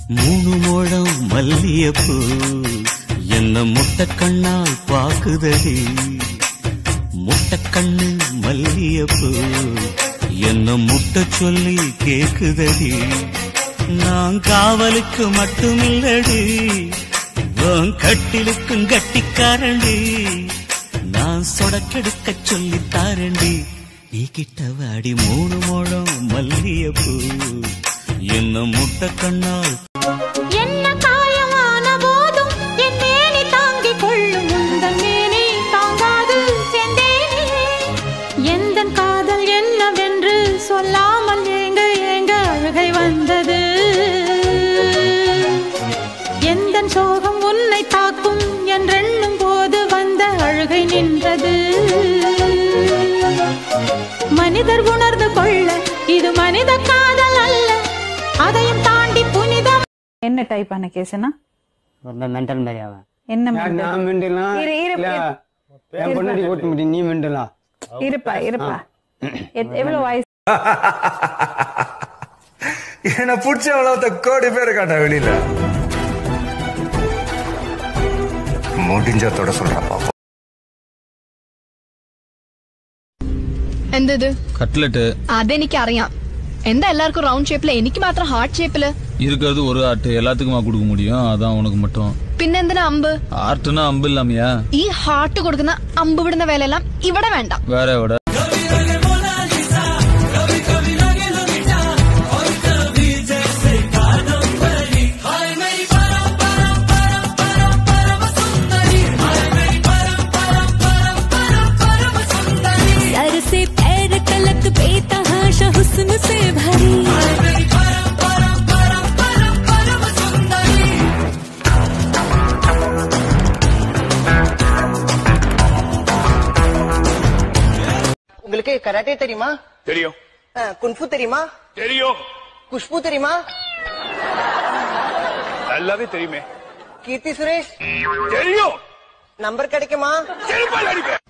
மூணு முழம் மல்லியப்பூ என்ன முட்டை கண்ணால் பாக்குதடி முட்டை கண்ணு மல்லியப்பூ என்ன முட்டை சொல்லி கேக்குதடி நான் காவலுக்கு மட்டுமில்லடி உன் கட்டிலுக்கும் கட்டிக்காரண்டி நான் சொடக்கெடுக்க சொல்லித் தாரண்டி நீ கிட்ட வாடி மூணு முழம் மல்லியப்பூ என்ன முட்டை கண்ணால் என்ன காயமான போதும் என் மேனி தாங்கிக் கொள்ளும் உந்தன் மேனி தாங்காது செந்தேனே எந்தன் காதல் என்னவென்று சொல்லாமல் ஏங்க ஏங்க அழுகை வந்தது எந்தன் சோகம் உன்னை தாக்கும் என்றெண்ணும் போது வந்த அழுகை நின்றது மனிதர் உணர்ந்து கொள்ள இது மனித காதல் அல்ல அதையும் தாண்டி புனிதம் என்ன டைப்பான கேஸ்னா ரொம்ப மென்டல் மாதிரி அவன் என்ன யார் mental? நான் மெண்டலாம் இரு, இரு, இல்ல இரு. என் பொண்ணாடி ஓட்ட முடியும் நீ மெண்டலா இருப்பா இருப்பா எத்- எவ்வளவு வயசு என்ன பிடிச்ச அவ்வளவு கோடி பேர் காட்ட வெளியில முடிஞ்சத்தோட சொல்றேன் பாப்போம் എന്തത് കട്ട്ലറ്റ് അതെനിക്കറിയാം എന്താ എല്ലാവർക്കും റൗണ്ട് ഷേപ്പില് എനിക്ക് മാത്രം ഹാർട്ട് ഷേപ്പില് இருக்கிறது ஒரு ஆட்டு எல்லாத்துக்குமா கொடுக்க முடியும் அதான் உனக்கு மட்டும் പിന്നെന്തിനാ അമ്പ് ஆர்ட்டுனா அம்பு இல்லாமையா ഈ ഹാർട്ട് കൊടുക്കുന്ന അമ്പ് വിടുന്ന വേലയെല്ലാം ഇവിടെ വേണ്ട வேற விட सर से पैर तलक बेतहाशा हुस्न से भरी உங்களுக்கு கராட்டே தெரியுமா தெரியும் அஹ், குன்ஃபு தெரியுமா தெரியும் குஷ்பு தெரியுமா நல்லாவே தெரியுமே கீர்த்தி சுரேஷ் தெரியும் நம்பர் கிடைக்குமா செருப்பால் அடிப்பேன்